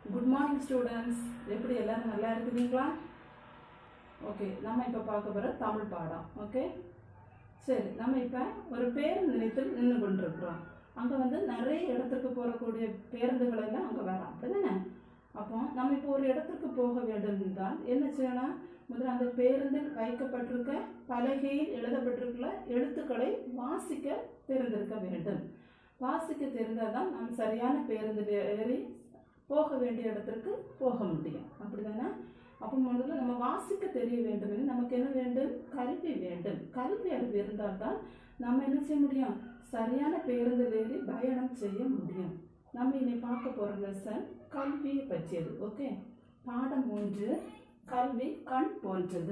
Good morning students எப்படி எல்லாரும் நல்லா இருக்குதுங்களா ஓகே நம்ம இப்போ பார்க்க போகிற தமிழ் பாடம் ஓகே சரி நம்ம இப்போ ஒரு பேருந்து நிலையத்தில் நின்று கொண்டிருக்கிறோம் அங்கே வந்து நிறைய இடத்துக்கு போகக்கூடிய பேருந்துகள் எல்லாம் அங்கே வரும் அப்படிதானே அப்போ நம்ம இப்போ ஒரு இடத்துக்கு போக வேண்டும் என்றால் என்ன செய்யணும் முதல்ல அந்த பேருந்தில் வைக்கப்பட்டிருக்க பலகையில் எழுதப்பட்டிருக்கிற எழுத்துக்களை வாசிக்க தெரிந்திருக்க வேண்டும் வாசிக்க தெரிந்தால் தான் நாம் சரியான பேருந்தில் ஏறி போக வேண்டிய இடத்திற்கு போக முடியும் அப்படிதானே அப்போ முதல்ல நம்ம வாசிக்க தெரிய வேண்டும் என்று நமக்கு என்ன வேண்டும் கல்வி வேண்டும் கல்வி அறிவு இருந்தால் தான் நம்ம என்ன செய்ய முடியும் சரியான பேருந்தில் ஏறி பயணம் செய்ய முடியும் நம்ம இனி பார்க்க போகிற லெசன் கல்வியை பற்றியது ஓகே பாடம் மூன்று கல்வி கண் போன்றது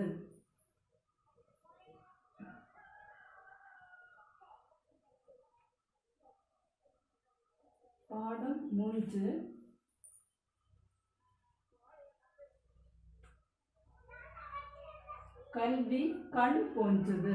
பாடம் மூன்று கல்வி கண் போன்றது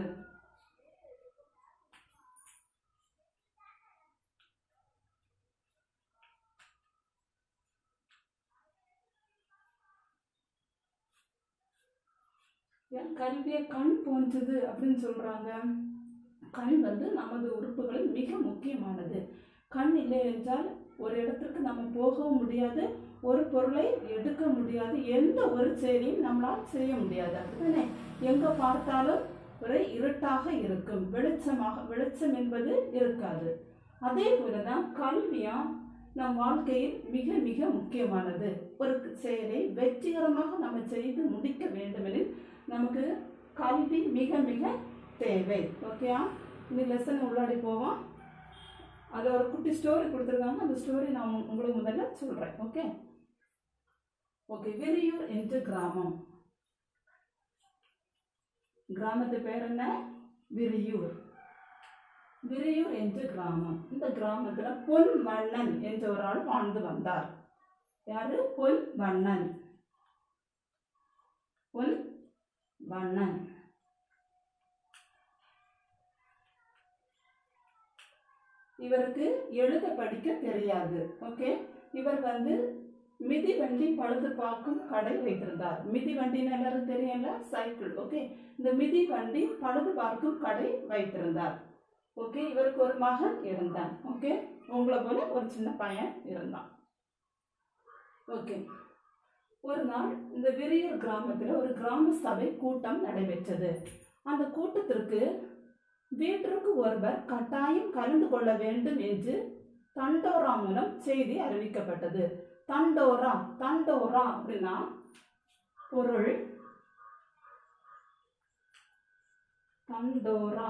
ஏன் கல்வியை கண் போன்றது அப்படின்னு சொல்றாங்க கண் வந்து நமது உறுப்புகளில் மிக முக்கியமானது கண் இல்லை என்றால் ஒரு இடத்திற்கு நம்ம போகவும் முடியாது ஒரு பொருளை எடுக்க முடியாது எந்த ஒரு செயலையும் நம்மளால் செய்ய முடியாது அப்படிதானே எங்க பார்த்தாலும் ஒரு இருட்டாக இருக்கும் வெளிச்சமாக வெளிச்சம் என்பது இருக்காது அதே போலதான் கல்வியும் நம் வாழ்க்கையில் மிக மிக முக்கியமானது ஒரு செயலை வெற்றிகரமாக நம்ம செய்து முடிக்க வேண்டுமெனில் நமக்கு கல்வி மிக மிக தேவை ஓகேயா இந்த லெசன் உள்ளாடி போவோம் அதில் ஒரு குட்டி ஸ்டோரி கொடுத்துருக்காங்க அந்த ஸ்டோரி நான் உங்க- உங்களுக்கு முதல்ல சொல்கிறேன் ஓகே ஓகே விரியூர் என்று கிராமம் கிராமத்து பேர் என்ன விரியூர் விரியூர் என்று கிராமம் இந்த கிராமத்துல பொன் வண்ணன் என்ற ஒரு ஆள் வாழ்ந்து வந்தார் யாரு பொன் வண்ணன் பொன் வண்ணன் இவருக்கு எழுத படிக்க தெரியாது ஓகே இவர் வந்து மிதிவண்டி பழுது பார்க்கும் கடை வைத்திருந்தார் மிதிவண்டின்னு எல்லாரும் தெரியல சைக்கிள் ஓகே இந்த மிதிவண்டி பழுது பார்க்கும் கடை வைத்திருந்தார் ஓகே இவருக்கு ஒரு மகன் இருந்தான் ஓகே உங்களை போல ஒரு சின்ன பையன் இருந்தான் ஓகே ஒரு நாள் இந்த விரியூர் கிராமத்தில் ஒரு கிராம சபை கூட்டம் நடைபெற்றது அந்த கூட்டத்திற்கு வீட்டிற்கு ஒருவர் கட்டாயம் கலந்து கொள்ள வேண்டும் என்று தண்டோரா மூலம் செய்தி அறிவிக்கப்பட்டது தண்டோரா தண்டோரா அப்படின்னா பொருள் தண்டோரா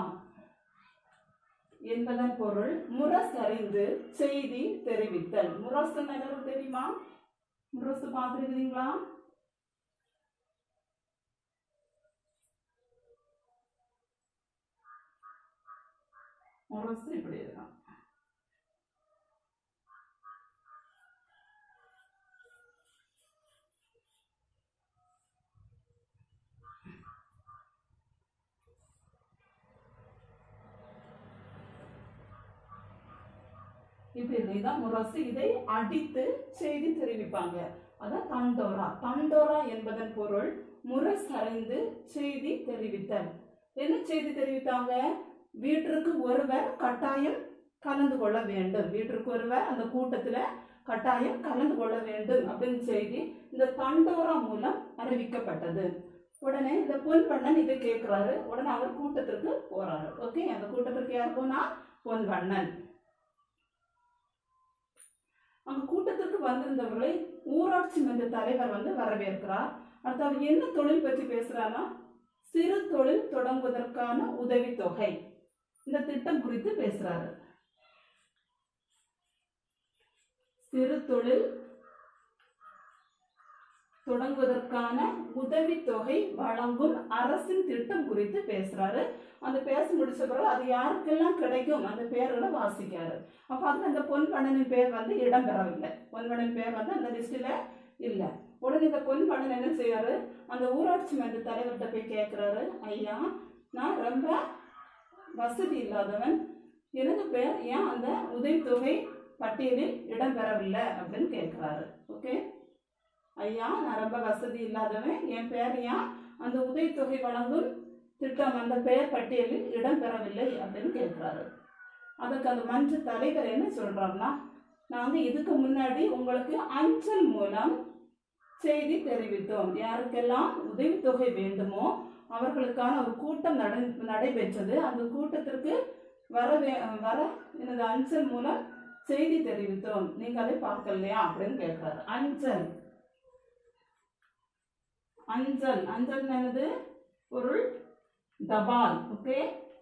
என்பதன் பொருள் முரசறிந்து செய்தி தெரிவித்தல் முரசு எல்லாரும் தெரியுமா முரசு பார்த்துருக்கிறீங்களா முரசு இப்படி இருக்கும் இப்படி இதுதான் முரசு இதை அடித்து செய்தி தெரிவிப்பாங்க அதான் தண்டோரா தண்டோரா என்பதன் பொருள் முரசறிந்து செய்தி தெரிவித்தல் என்ன செய்தி தெரிவித்தாங்க வீட்டிற்கு ஒருவர் கட்டாயம் கலந்து கொள்ள வேண்டும் வீட்டிற்கு ஒருவர் அந்த கூட்டத்துல கட்டாயம் கலந்து கொள்ள வேண்டும் அப்படின்னு செய்தி இந்த தண்டோரா மூலம் அறிவிக்கப்பட்டது உடனே இந்த பொன் வண்ணன் இதை கேட்கிறாரு உடனே அவர் கூட்டத்திற்கு போறாரு ஓகே அந்த கூட்டத்திற்கு யார் போனா பொன் வண்ணன் அங்க கூட்டத்திற்கு வந்திருந்தவர்களை ஊராட்சி மன்ற தலைவர் வந்து வரவேற்கிறார் அடுத்து அவர் என்ன தொழில் பற்றி பேசுறாருன்னா சிறு தொழில் தொடங்குவதற்கான உதவித்தொகை இந்த திட்டம் குறித்து பேசுறாரு சிறு தொழில் தொடங்குவதற்கான உதவித்தொகை வழங்கும் அரசின் திட்டம் குறித்து பேசுறாரு அந்த பேச முடிச்ச பிறகு அது யாருக்கெல்லாம் கிடைக்கும் அந்த பேர்களை வாசிக்காரு அப்ப அதுல அந்த பொன்வண்ணனின் பேர் வந்து இடம் பெறவில்லை பொன்வண்ணன் பேர் வந்து அந்த லிஸ்ட்ல இல்ல உடனே இந்த பொன்வண்ணன் என்ன செய்யாரு அந்த ஊராட்சி மன்ற தலைவர்கிட்ட போய் கேட்கிறாரு ஐயா நான் ரொம்ப வசதி இல்லாதவன் எனது பேர் ஏன் அந்த உதவித்தொகை பட்டியலில் இடம் பெறவில்லை அப்படின்னு கேட்கிறாரு ஓகே ஐயா நான் ரொம்ப வசதி இல்லாதவன் என் பேர் ஏன் அந்த உதவித்தொகை வழங்கும் திட்டம் அந்த பெயர் பட்டியலில் இடம்பெறவில்லை அப்படின்னு கேட்குறாரு அதுக்கு அந்த மன்ற தலைவர் என்ன சொல்றாருன்னா நாங்கள் இதுக்கு முன்னாடி உங்களுக்கு அஞ்சல் மூலம் செய்தி தெரிவித்தோம் யாருக்கெல்லாம் உதவித்தொகை வேண்டுமோ அவர்களுக்கான ஒரு கூட்டம் நட நடைபெற்றது அந்த கூட்டத்திற்கு வர வே வர எனது அஞ்சல் மூலம் செய்தி தெரிவித்தோம் நீங்க அதை பார்க்கலையா அப்படின்னு கேட்கிறாரு அஞ்சல் அஞ்சல் அஞ்சல் என்னது பொருள் தபால் ஓகே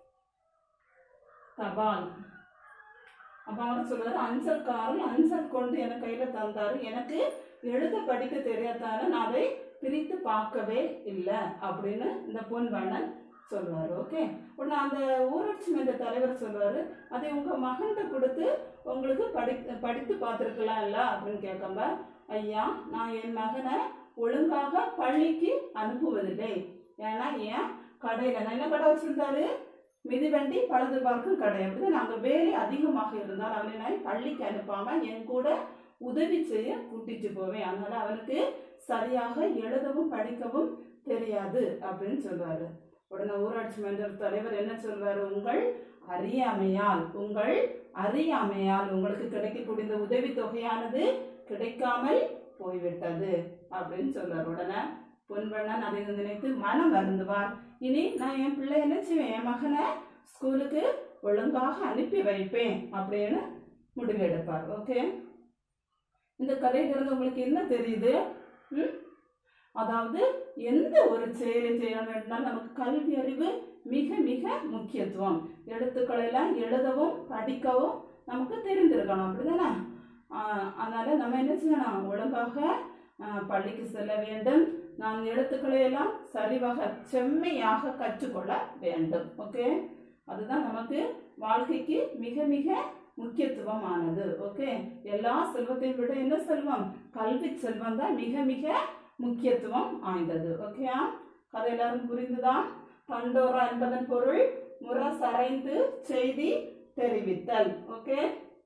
தபால் அப்ப அவர் சொல்றாரு அஞ்சல்காரன் அஞ்சல் கொண்டு எனக்கு கையில தந்தாரு எனக்கு எழுத படிக்க தெரியாதால நான் அதை பிரித்து பார்க்கவே இல்லை அப்படின்னு இந்த பொன்வண்ணன் சொல்லுவார் ஓகே உடனே அந்த ஊராட்சி மன்ற தலைவர் சொல்லுவார் அதை உங்கள் மகன்கிட்ட கொடுத்து உங்களுக்கு படி படித்து பார்த்துருக்கலாம் இல்லை அப்படின்னு கேட்காம ஐயா நான் என் மகனை ஒழுங்காக பள்ளிக்கு அனுப்புவதில்லை ஏன்னா ஏன் கடையில் நான் என்ன கடை வச்சுருந்தாரு மிதிவண்டி பழுது பார்க்கும் கடை அப்படிதான் நாங்கள் வேலை அதிகமாக இருந்தால் அவனை நான் பள்ளிக்கு அனுப்பாமல் என் கூட உதவி செய்ய கூட்டிட்டு போவேன் அதனால அவனுக்கு சரியாக எழுதவும் படிக்கவும் தெரியாது அப்படின்னு சொல்வாரு உடனே ஊராட்சி மன்ற தலைவர் என்ன சொல்வாரு உங்கள் அறியாமையால் உங்கள் அறியாமையால் உங்களுக்கு கிடைக்கக்கூடிய இந்த உதவி தொகையானது கிடைக்காமல் போய்விட்டது அப்படின்னு சொல்வார் உடனே பொன்வண்ணன் அதை நினைத்து மனம் வருந்துவார் இனி நான் என் பிள்ளை என்ன செய்வேன் என் மகனை ஸ்கூலுக்கு ஒழுங்காக அனுப்பி வைப்பேன் அப்படின்னு முடிவெடுப்பார் ஓகே இந்த கதையிலிருந்து உங்களுக்கு என்ன தெரியுது ம்? அதாவது எந்த ஒரு செயலை செய்ய வேண்டும்னா நமக்கு கல்வி அறிவு மிக மிக முக்கியத்துவம் எழுத்துக்களை எல்லாம் எழுதவும் படிக்கவும் நமக்கு தெரிந்திருக்கணும் அப்படிதானே ஆஹ் அதனால நம்ம என்ன செய்யணும் ஒழுங்காக ஆஹ் பள்ளிக்கு செல்ல வேண்டும் நான் எழுத்துக்களை எல்லாம் சரிவாக செம்மையாக கற்றுக்கொள்ள வேண்டும் ஓகே அதுதான் நமக்கு வாழ்க்கைக்கு மிக மிக முக்கியத்துவமானது ஓகே எல்லா செல்வத்தையும் விட என்ன செல்வம் கல்வி செல்வம் தான் மிக மிக முக்கியத்துவம் வாய்ந்தது ஓகேயா கதை எல்லாரும் புரிந்துதான் பண்டோரா என்பதன் பொருள் முரசறைந்து செய்தி தெரிவித்தல் ஓகே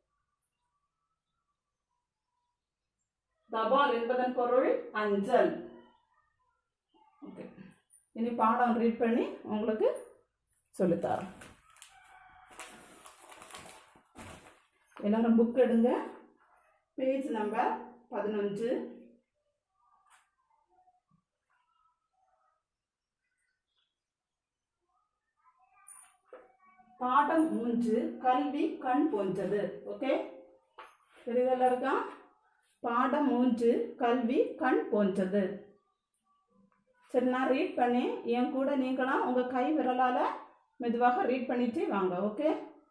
தபால் என்பதன் பொருள் அஞ்சல் ஓகே இனி பாடம் ரீட் பண்ணி உங்களுக்கு சொல்லித்தரேன் எல்லாரும் புக் எடுங்க பேஜ் நம்பர் பதினொன்று பாடம் மூன்று கல்வி கண் போன்றது ஓகே தெரியுதெல்லாம் இருக்கா பாடம் மூன்று கல்வி கண் போன்றது சரி நான் ரீட் பண்ணி என் கூட நீங்களும் உங்கள் கை விரலால் மெதுவாக ரீட் பண்ணிட்டு வாங்க ஓகே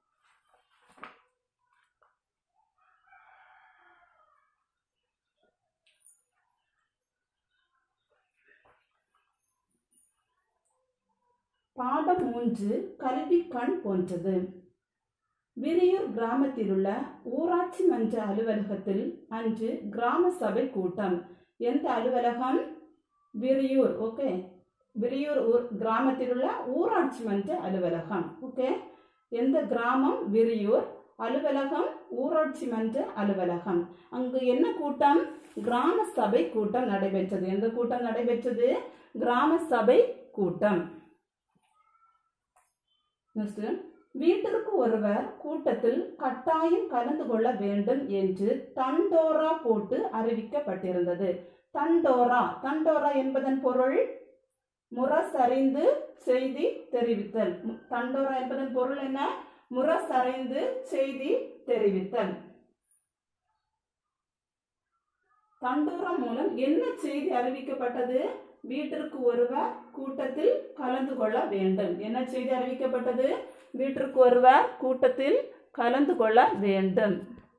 பாடம் மூன்று கல்வி கண் போன்றது விரியூர் கிராமத்திலுள்ள ஊராட்சி மன்ற அலுவலகத்தில் அன்று கிராம சபை கூட்டம் எந்த அலுவலகம் விரியூர் ஓகே விரியூர் ஊர் கிராமத்திலுள்ள ஊராட்சி மன்ற அலுவலகம் ஓகே எந்த கிராமம் விரியூர் அலுவலகம் ஊராட்சி மன்ற அலுவலகம் அங்கு என்ன கூட்டம் கிராம சபை கூட்டம் நடைபெற்றது எந்த கூட்டம் நடைபெற்றது கிராம சபை கூட்டம் நெக்ஸ்ட் வீட்டிற்கு ஒருவர் கூட்டத்தில் கட்டாயம் கலந்து கொள்ள வேண்டும் என்று தண்டோரா போட்டு அறிவிக்கப்பட்டிருந்தது தண்டோரா தண்டோரா என்பதன் பொருள் முரசறிந்து செய்தி தெரிவித்தல் மு- தண்டோரா என்பதன் பொருள் என்ன முரசறைந்து செய்தி தெரிவித்தல் தண்டோரா மூலம் என்ன செய்தி அறிவிக்கப்பட்டது வீட்டிற்கு ஒருவர் கூட்டத்தில் கலந்து கொள்ள வேண்டும் என்ன செய்தி அறிவிக்கப்பட்டது வீட்டிற்கு ஒருவர் கூட்டத்தில் கலந்து கொள்ள வேண்டும்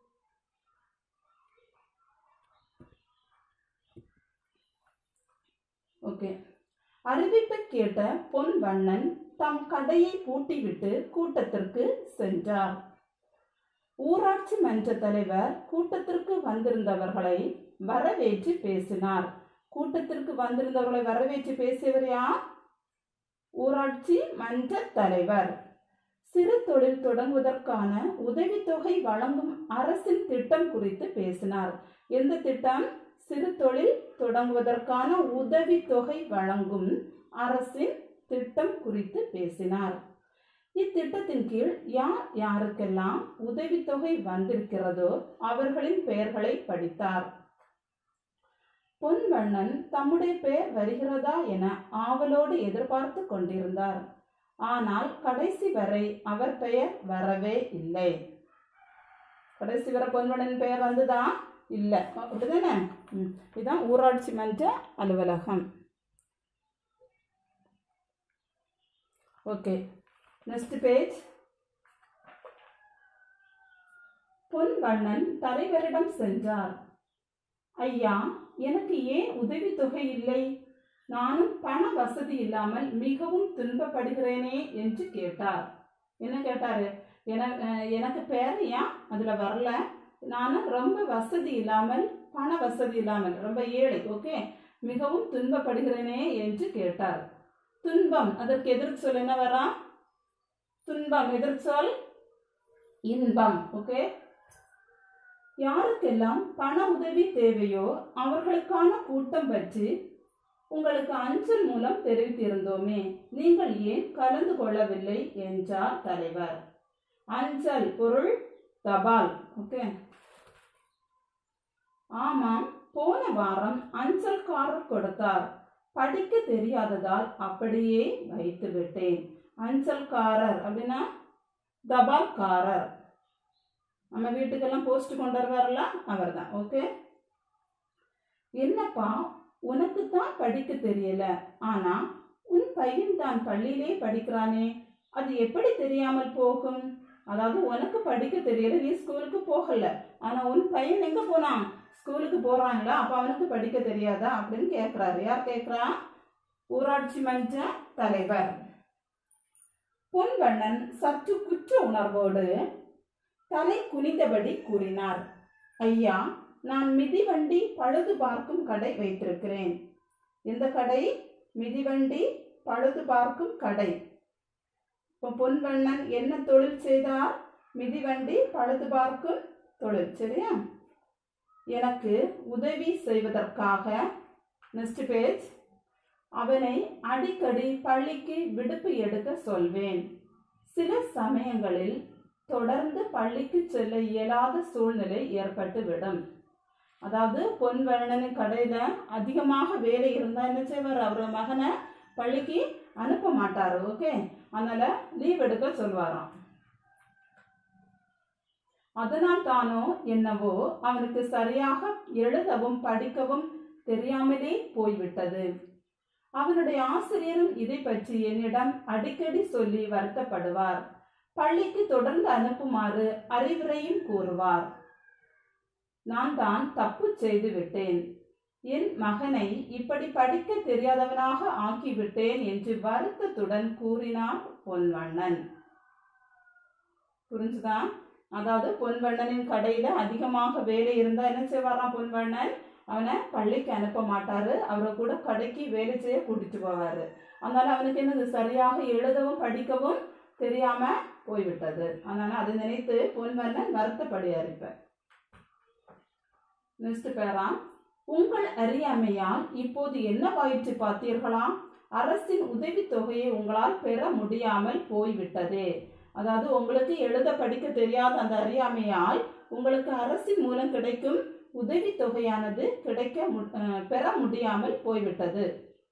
ஓகே அறிவிப்பை கேட்ட பொன்வண்ணன் தம் கடையை பூட்டிவிட்டு கூட்டத்திற்கு சென்றார் ஊராட்சி மன்ற தலைவர் கூட்டத்திற்கு வந்திருந்தவர்களை வரவேற்று பேசினார் கூட்டத்திற்கு வந்திருந்தவர்களை வரவேற்று பேசியவர் யார் ஊராட்சி மன்ற தலைவர் சிறு தொழில் தொடங்குவதற்கான உதவித்தொகை வழங்கும் அரசின் திட்டம் குறித்து பேசினார் எந்த திட்டம் சிறு தொழில் தொடங்குவதற்கான உதவித்தொகை வழங்கும் அரசின் திட்டம் குறித்து பேசினார் இத்திட்டத்தின் கீழ் யார் யாருக்கெல்லாம் உதவித்தொகை வந்திருக்கிறதோ அவர்களின் பெயர்களை படித்தார் பொன்வண்ணன் தம்முடைய பெயர் வருகிறதா என ஆவலோடு எதிர்பார்த்து கொண்டிருந்தார் ஆனால் கடைசி வரை அவர் பெயர் வரவே இல்லை கடைசி வரை பொன்வண்ணன் பெயர் வந்துதா இல்லை அப்படிதானே ம் இதுதான் ஊராட்சி மன்ற அலுவலகம் ஓகே நெக்ஸ்ட் பேஜ் பொன்வண்ணன் தலைவரிடம் சென்றார் ஐயா எனக்கு ஏன் உதவித்தொகை இல்லை நானும் பண வசதி இல்லாமல் மிகவும் துன்பப்படுகிறேனே என்று கேட்டார் என்ன கேட்டாரு என அஹ், எனக்கு பேர் ஏன் அதில் வரல நானும் ரொம்ப வசதி இல்லாமல் பண வசதி இல்லாமல் ரொம்ப ஏழை ஓகே மிகவும் துன்பப்படுகிறேனே என்று கேட்டார் துன்பம் அதற்கு எதிர்ச்சொல் என்ன வரா துன்பம் எதிர்ச்சொல் இன்பம் ஓகே யாருக்கெல்லாம் பண உதவி தேவையோ அவர்களுக்கான கூட்டம் பற்றி உங்களுக்கு அஞ்சல் மூலம் தெரிவித்திருந்தோமே நீங்கள் ஏன் கலந்து கொள்ளவில்லை என்றார் தலைவர் அஞ்சல் பொருள் தபால் ஓகே ஆமாம் போன வாரம் அஞ்சல்காரர் கொடுத்தார் படிக்க தெரியாததால் அப்படியே வைத்து விட்டேன் அஞ்சல்காரர் அப்படின்னா தபால்காரர் நம்ம வீட்டுக்கெல்லாம் போஸ்ட் கொண்டு வருவார்ல அவர் தான் ஓகே என்னப்பா உனக்கு தான் படிக்க தெரியல ஆனா உன் பையன் தான் பள்ளியிலே படிக்கிறானே அது எப்படி தெரியாமல் போகும் அதாவது உனக்கு படிக்க தெரியல நீ ஸ்கூலுக்கு போகல ஆனா உன் பையன் எங்க போனான் ஸ்கூலுக்கு போறாங்களா அப்ப அவனுக்கு படிக்க தெரியாதா அப்படின்னு கேட்கிறாரு யார் கேட்கிறா ஊராட்சி மன்ற தலைவர் பொன்வண்ணன் சற்று குற்ற உணர்வோடு தலை குனிந்தபடி கூறினார் ஐயா நான் மிதிவண்டி பழுது பார்க்கும் கடை வைத்திருக்கிறேன் எந்த கடை மிதிவண்டி பழுது பார்க்கும் கடை இப்போ பொன்வண்ணன் என்ன தொழில் செய்தார் மிதிவண்டி பழுது பார்க்கும் தொழில் சரியா எனக்கு உதவி செய்வதற்காக நெக்ஸ்ட் பேஜ் அவனை அடிக்கடி பள்ளிக்கு விடுப்பு எடுக்க சொல்வேன் சில சமயங்களில் தொடர்ந்து பள்ளிக்கு செல்ல இயலாத சூழ்நிலை ஏற்பட்டுவிடும் அதாவது பொன்வண்ணனின் கடையில் அதிகமாக வேலை இருந்தால் என்ன செய்வார் அவர் மகனை பள்ளிக்கு அனுப்ப மாட்டார் ஓகே அதனால் லீவ் எடுக்க சொல்வாராம் அதனால் தானோ என்னவோ அவனுக்கு சரியாக எழுதவும் படிக்கவும் தெரியாமலே போய்விட்டது அவனுடைய ஆசிரியரும் இதை பற்றி என்னிடம் அடிக்கடி சொல்லி வருத்தப்படுவார் பள்ளிக்கு தொடர்ந்து அனுப்புமாறு அறிவுரையும் கூறுவார் நான் தான் தப்பு செய்து விட்டேன் என் மகனை இப்படி படிக்க தெரியாதவனாக ஆக்கிவிட்டேன் என்று வருத்தத்துடன் கூறினான் பொன்வண்ணன் புரிஞ்சுதா அதாவது பொன்வண்ணனின் கடையில அதிகமாக வேலை இருந்தா என்ன செய்வாராம் பொன்வண்ணன் அவனை பள்ளிக்கு அனுப்ப மாட்டாரு அவரை கூட கடைக்கு வேலை செய்ய கூட்டிட்டு போவாரு அதனால அவனுக்கு என்னது சரியாக எழுதவும் படிக்கவும் தெரியாம போய்விட்டது அதனால அதை நினைத்து பொன்வண்ணன் வருத்தப்படுகிறார் இப்ப நெக்ஸ்ட் பேரா உங்கள் அறியாமையால் இப்போது என்னவாயிற்று பார்த்தீர்களா அரசின் உதவித்தொகையை உங்களால் பெற முடியாமல் போய்விட்டதே அதாவது உங்களுக்கு எழுத படிக்க தெரியாத அந்த அறியாமையால் உங்களுக்கு அரசின் மூலம் கிடைக்கும் உதவித்தொகையானது கிடைக்க மு- அஹ் பெற முடியாமல் போய்விட்டது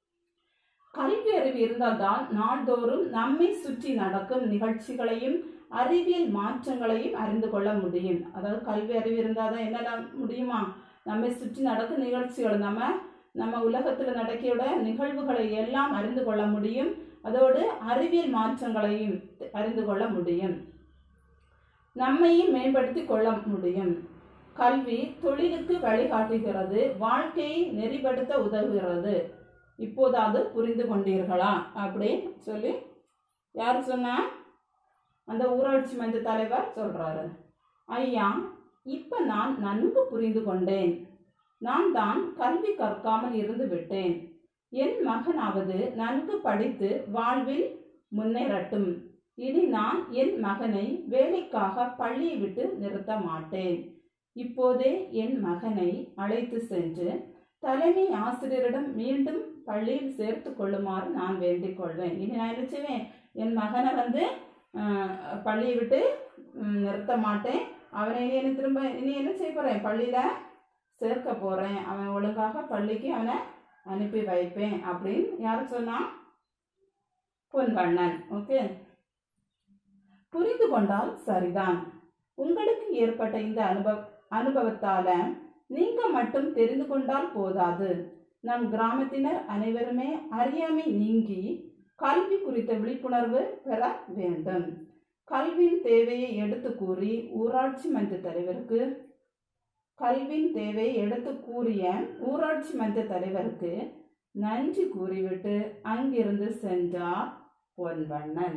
கல்வி அறிவு இருந்தால்தான் நாள்தோறும் நம்மை சுற்றி நடக்கும் நிகழ்ச்சிகளையும் அறிவியல் மாற்றங்களையும் அறிந்து கொள்ள முடியும் அதாவது கல்வி அறிவு இருந்தால் தான் என்னெல்லாம் முடியுமா நம்மை சுற்றி நடக்கும் நிகழ்ச்சிகள் நம்ம நம்ம உலகத்தில் நடக்கிற நிகழ்வுகளை எல்லாம் அறிந்து கொள்ள முடியும் அதோடு அறிவியல் மாற்றங்களையும் அறிந்து கொள்ள முடியும் நம்மையும் மேம்படுத்தி கொள்ள முடியும் கல்வி தொழிலுக்கு வழிகாட்டுகிறது வாழ்க்கையை நெறிப்படுத்த உதவுகிறது இப்போதாவது புரிந்து கொண்டீர்களா அப்படின்னு சொல்லி யார் சொன்னா அந்த ஊராட்சி மன்ற தலைவர் சொல்றாரு ஐயா இப்ப நான் நன்கு புரிந்து கொண்டேன் நான் தான் கல்வி கற்காமல் இருந்து விட்டேன் என் மகனாவது நன்கு படித்து வாழ்வில் முன்னேறட்டும் இனி நான் என் மகனை வேலைக்காக பள்ளியை விட்டு நிறுத்த மாட்டேன் இப்போதே என் மகனை அழைத்து சென்று தலைமை ஆசிரியரிடம் மீண்டும் பள்ளியில் சேர்த்து கொள்ளுமாறு நான் வேண்டிக் கொள்வேன் இனி நான் என்ன செய்வேன் என் மகனை வந்து ஆஹ், பள்ளியை விட்டு ம், நிறுத்த மாட்டேன் அவனை இனி என்ன திரும்ப இனி என்ன செய்ய போகிறேன் பள்ளியில் சேர்க்க போகிறேன் அவன் ஒழுங்காக பள்ளிக்கு அவனை அனுப்பி வைப்பேன் அப்படின்னு யார் சொன்னா பொன்வண்ணன் ஓகே புரிந்து கொண்டால் சரிதான் உங்களுக்கு ஏற்பட்ட இந்த அனுபவ அனுபவத்தால நீங்க மட்டும் தெரிந்து கொண்டால் போதாது நம் கிராமத்தினர் அனைவருமே அறியாமை நீங்கி கல்வி குறித்த விழிப்புணர்வு பெற வேண்டும் கல்வியின் தேவையை எடுத்து கூறி ஊராட்சி மன்ற தலைவருக்கு கல்வியின் தேவையை எடுத்து கூறிய ஊராட்சி மன்ற தலைவருக்கு நன்றி கூறிவிட்டு அங்கிருந்து சென்றார் பொன்வண்ணன்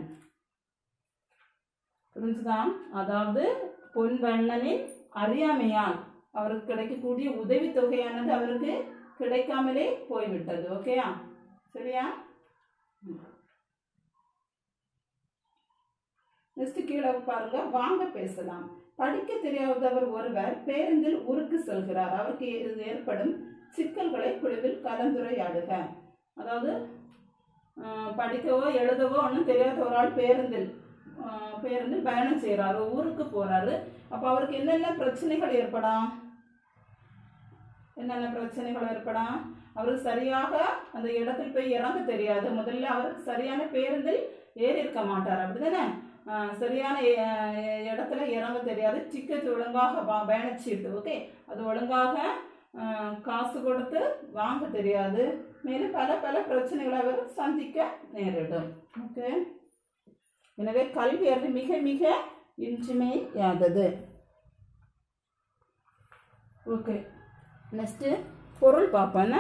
புரிஞ்சுதா அதாவது பொன்வண்ணனின் அறியாமையால் அவருக்கு கிடைக்கக்கூடிய உதவித்தொகையானது அவருக்கு கிடைக்காமலே போய்விட்டது ஓகேயா சரியா நெக்ஸ்ட் கீழே பாருங்க வாங்க பேசலாம் படிக்க தெரியாதவர் ஒருவர் பேருந்தில் ஊருக்கு செல்கிறார் அவருக்கு இது ஏற்படும் சிக்கல்களை குழுவில் கலந்துரையாடுக அதாவது ஆஹ், படிக்கவோ எழுதவோ ஒன்றும் தெரியாத ஒரு ஆள் பேருந்தில் ஆஹ், பேருந்தில் பயணம் செய்கிறாரு ஊருக்கு போறாரு அப்போ அவருக்கு என்னென்ன பிரச்சனைகள் ஏற்படும் என்னென்ன பிரச்சனைகள் ஏற்படும் அவருக்கு சரியாக அந்த இடத்தில் போய் இறங்க தெரியாது முதல்ல அவருக்கு சரியான பேருந்தில் ஏறி இருக்க மாட்டார் அப்படிதானே ஆஹ் சரியான அஹ், இடத்துல இறங்க தெரியாது டிக்கெட் ஒழுங்காக வா- பயணச்சீட்டு ஓகே அது ஒழுங்காக ஆஹ், காசு கொடுத்து வாங்க தெரியாது மேலும் பல பல பிரச்சனைகளை அவர் சந்திக்க நேரிடும் ஓகே எனவே கல்வி அறிவு மிக மிக இன்றியமையாதது ஓகே நெக்ஸ்ட்டு பொருள் பார்ப்பேன்னு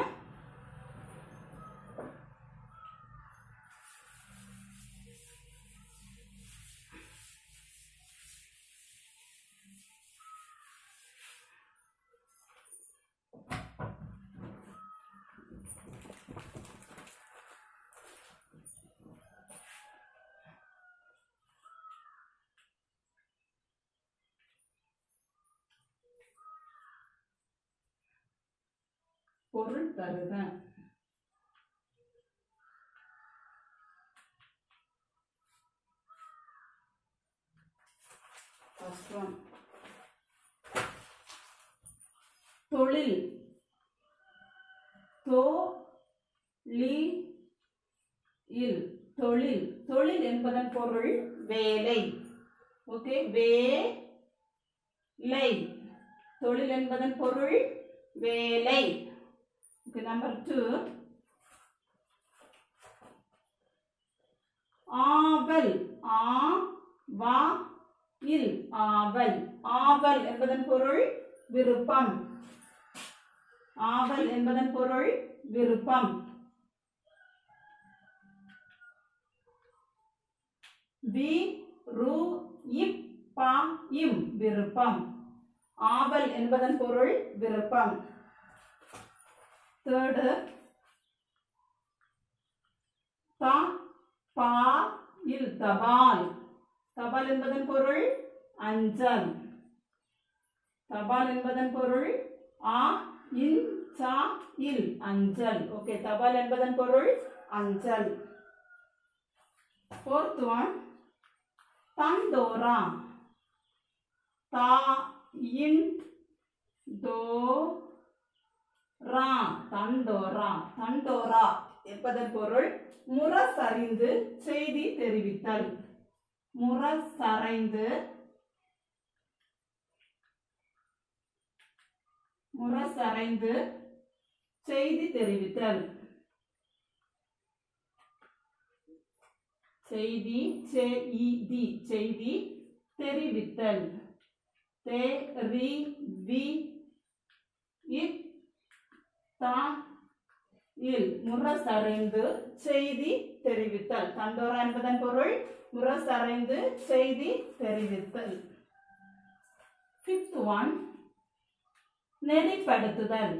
பொருள் தருக First one. தொழில் தோ லி இல் தொழில் தொழில் என்பதன் பொருள் வேலை ஓகே வேலை தொழில் என்பதன் பொருள் வேலை ஓகே நம்பர் டூ ஆவல் ஆ வா இல் ஆவல் ஆவல் என்பதன் பொருள் விருப்பம் ஆவல் என்பதன் பொருள் விருப்பம் வி ரு இப் பா இம் விருப்பம் ஆவல் என்பதன் பொருள் விருப்பம் தேர்டு த பா இல் தபால் தபால் என்பதன் பொருள் அஞ்சல் தபால் என்பதன் பொருள் ஆ இன் சா இல் அஞ்சல் ஓகே தபால் என்பதன் பொருள் அஞ்சல் ஃபோர்த் ஒன் தந்தோரா தா இன் தோ ரா தண்டோரா தண்டோரா என்பதன் பொருள் முரசறிந்து செய்தி தெரிவித்தல் முரசறைந்து முரசறைந்து செய்தி தெரிவித்தல் செய்தி செய்தி செய்தி தெரிவித்தல் தே ரி வி இப் தா இல் முரசறைந்து செய்தி தெரிவித்தல் தண்டோரா என்பதன் பொருள் முரசறைந்து செய்தி தெரிவித்தல் ஃபிஃப்த் ஒன் நெறிப்படுத்துதல்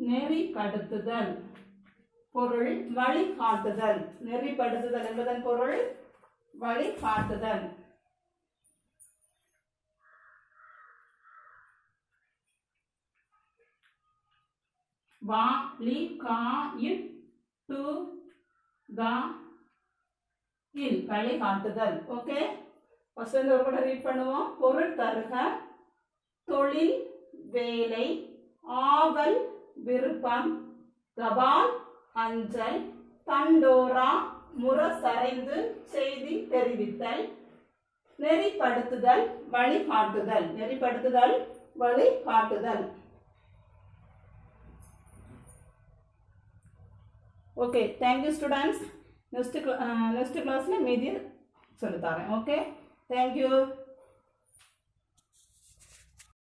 நெறிப்படுத்துதல் பொருள் வழிகாட்டுதல் நெறிப்படுத்துதல் என்பதன் பொருள் வழிகாட்டுதல் வா லி கா இட் டு த இல் வழிகாட்டுதல் ஓகே ஃபர்ஸ்ட் வந்து ஒரு கூட ரீட் பண்ணுவோம் பொருள் தருக தொழில் வேலை ஆவல் விருப்பம் தபால் அஞ்சல் தண்டோரா முரசறைந்து செய்தி தெரிவித்தல் நெறிப்படுத்துதல் வழிகாட்டுதல் நெறிப்படுத்துதல் வழிகாட்டுதல் okay thank you students next next கிளாஸில் மீதி சொல்லித்தரேன் ஓகே தேங்க்யூ